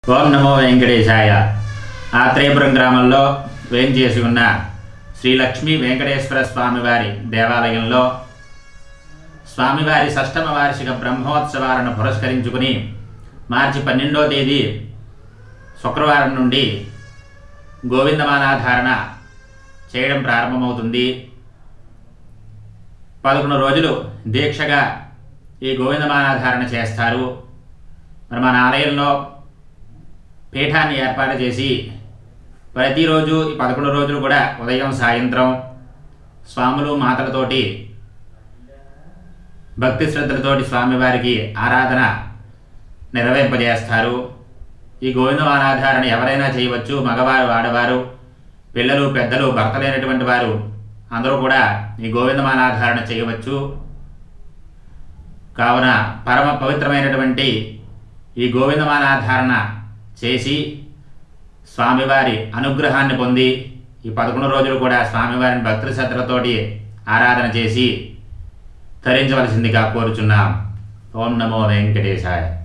ఓం నమో వెంకటేశాయ ఆత్రేయపురం గ్రామంలో వేంచేసి ఉన్న శ్రీ లక్ష్మీ వెంకటేశ్వర స్వామివారి దేవాలయంలో స్వామివారి షష్టమ వార్షిక బ్రహ్మోత్సవాలను పురస్కరించుకుని మార్చి పన్నెండో తేదీ శుక్రవారం నుండి గోవిందమానాధారణ చేయడం ప్రారంభమవుతుంది పదకొండు రోజులు దీక్షగా ఈ గోవిందమానాధారణ చేస్తారు మరి మన ఆలయంలో పీఠాన్ని ఏర్పాటు చేసి ప్రతిరోజు ఈ పదకొండు రోజులు కూడా ఉదయం సాయంత్రం స్వాములు మాతలతోటి భక్తి శ్రద్ధలతోటి స్వామివారికి ఆరాధన నిర్వహింపజేస్తారు ఈ గోవిందమానాధారణ ఎవరైనా చేయవచ్చు మగవారు ఆడవారు పిల్లలు పెద్దలు భర్త లేనటువంటి వారు అందరూ కూడా ఈ గోవిందమానాధారణ చేయవచ్చు కావున పరమ పవిత్రమైనటువంటి ఈ గోవిందమానాధారణ చేసి స్వామివారి అనుగ్రహాన్ని పొంది ఈ పదకొండు రోజులు కూడా స్వామివారిని భక్తి శ్రద్ధలతోటి ఆరాధన చేసి తరించవలసిందిగా కోరుచున్నాం ఓం నమో వెంకటేశాయ